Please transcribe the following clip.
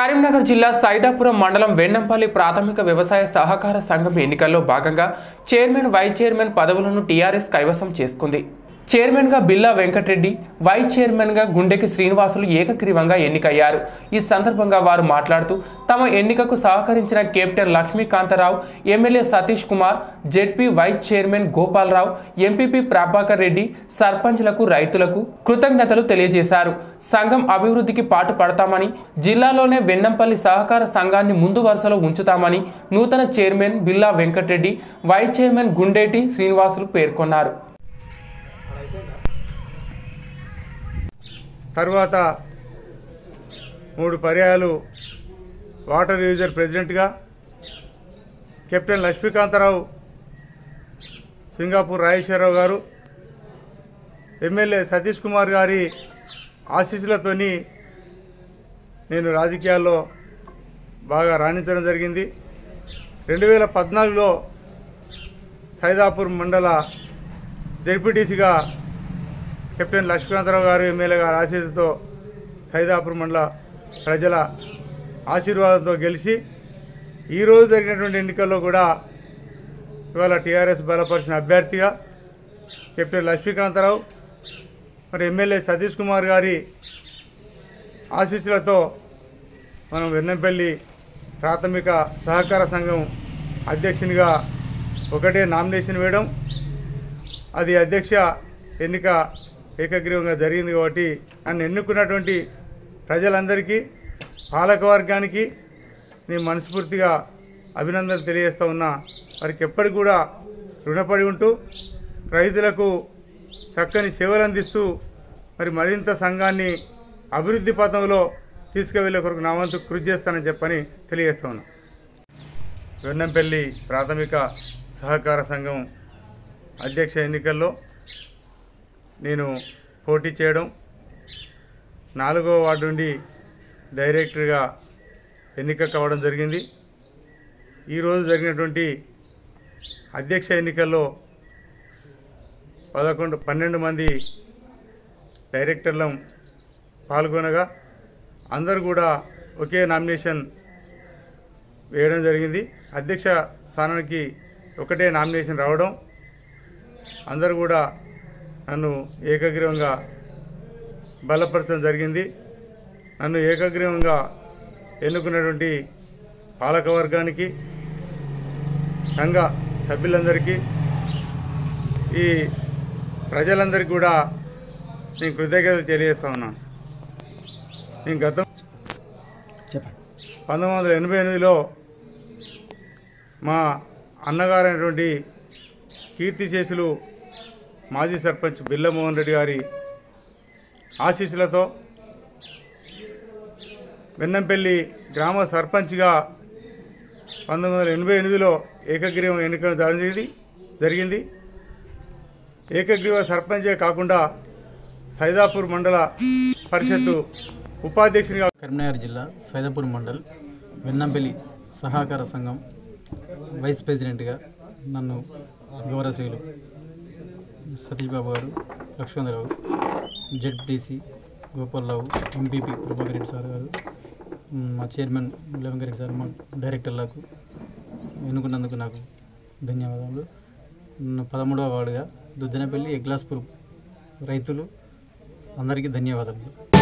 కరీంనగర్ జిల్లా సైదాపురం మండలం వెన్నంపల్లి ప్రాథమిక వ్యవసాయ సహకార సంఘం ఎన్నికల్లో భాగంగా చైర్మన్ వైస్ చైర్మన్ పదవులను టీఆర్ఎస్ కైవసం చేసుకుంది చైర్మన్గా బిల్లా వెంకటరెడ్డి వైస్ చైర్మన్గా గుండెకి శ్రీనివాసులు ఏకగ్రీవంగా ఎన్నికయ్యారు ఈ సందర్భంగా వారు మాట్లాడుతూ తమ ఎన్నికకు సహకరించిన captain Lakshmikantharao MLA Satish Kumar ZP vice chairman Gopalarao MPP Prabhakar Reddy సర్పంచ్లకు రైతులకు కృతజ్ఞతలు తెలియజేశారు సంఘం అభివృద్ధికి పాటు పడతామని జిల్లాలోనే వెన్నంపల్లి సహకార సంఘాన్ని ముందు వరుసలో ఉంచుతామని నూతన chairman Billa Venkatareddy vice chairman Gundeti Srinivasulu పేర్కొన్నారు తర్వాత మూడు పర్యాయాలు వాటర్ యూజర్ ప్రెసిడెంట్గా కెప్టెన్ లక్ష్మీకాంతరావు సింగాపూర్ రాజేశ్వరరావు గారు ఎమ్మెల్యే సతీష్ కుమార్ గారి ఆశీస్సులతోని నేను రాజకీయాల్లో బాగా రాణించడం జరిగింది రెండు వేల పద్నాలుగులో సైదాపూర్ మండల జడ్పీటీసీగా కెప్టెన్ లక్ష్మీకాంతరావు గారు ఎమ్మెల్యే గారి ఆశీస్సుతో సైదాపూర్ మండల ప్రజల ఆశీర్వాదంతో గెలిచి ఈరోజు జరిగినటువంటి ఎన్నికల్లో కూడా ఇవాళ టీఆర్ఎస్ బలపరిచిన అభ్యర్థిగా కెప్టెన్ లక్ష్మీకాంతరావు మరి ఎమ్మెల్యే సతీష్ కుమార్ గారి ఆశీస్సులతో మనం వెన్నెంపల్లి ప్రాథమిక సహకార సంఘం అధ్యక్షునిగా ఒకటే నామినేషన్ వేయడం అది అధ్యక్ష ఎన్నిక ఏకగ్రీవంగా జరిగింది కాబట్టి నన్ను ఎన్నుకున్నటువంటి ప్రజలందరికీ పాలకవర్గానికి నేను మనస్ఫూర్తిగా అభినందనలు తెలియజేస్తూ ఉన్నా వారికి ఎప్పటికి కూడా రుణపడి ఉంటూ రైతులకు చక్కని సేవలు అందిస్తూ మరి మరింత సంఘాన్ని అభివృద్ధి పథంలో తీసుకువెళ్ళే కొరకు నా వంతు కృషి చేస్తానని చెప్పని తెలియజేస్తా ఉన్నా వెన్నంపల్లి ప్రాథమిక సహకార సంఘం అధ్యక్ష ఎన్నికల్లో నేను పోటీ చేయడం నాలుగో వార్డు నుండి డైరెక్టర్గా ఎన్నిక కావడం జరిగింది ఈరోజు జరిగినటువంటి అధ్యక్ష ఎన్నికల్లో పదకొండు పన్నెండు మంది డైరెక్టర్లం పాల్గొనగా అందరూ కూడా ఒకే నామినేషన్ వేయడం జరిగింది అధ్యక్ష స్థానానికి ఒకటే నామినేషన్ రావడం అందరూ కూడా నన్ను ఏకగ్రీవంగా బలపరచడం జరిగింది నన్ను ఏకగ్రీవంగా ఎన్నుకున్నటువంటి పాలకవర్గానికి సంఘ సభ్యులందరికీ ఈ ప్రజలందరికీ కూడా నేను కృతజ్ఞతలు తెలియజేస్తా ఉన్నాను నేను గతం పంతొమ్మిది వందల ఎనభై ఎనిమిదిలో మా అన్నగారైనటువంటి కీర్తిశేషులు మాజీ సర్పంచ్ బిల్లమోహన్ రెడ్డి గారి ఆశీస్సులతో వెన్నంపల్లి గ్రామ సర్పంచ్గా పంతొమ్మిది వందల ఎనభై ఎనిమిదిలో ఏకగ్రీవం ఎన్నిక జరిగింది జరిగింది ఏకగ్రీవ సర్పంచే కాకుండా సైదాపూర్ మండల పరిషత్తు ఉపాధ్యక్షునిగా కరీంనగర్ జిల్లా సైదాపూర్ మండల్ వెన్నంపల్లి సహకార సంఘం వైస్ ప్రెసిడెంట్గా నన్ను గౌరవశ్రీలు Satish Babu garu Lakshmanarao ZPC Gopalarao MPP Prabhakar Reddy sir garu మ్, మా చైర్మన్ రెడ్డి సార్ మా డైరెక్టర్లకు ఎన్నుకున్నందుకు నాకు ధన్యవాదాలు నన్ను పదమూడవ వార్డుగా దుద్దనపల్లి ఎగ్లాస్పూర్ రైతులు అందరికీ ధన్యవాదాలు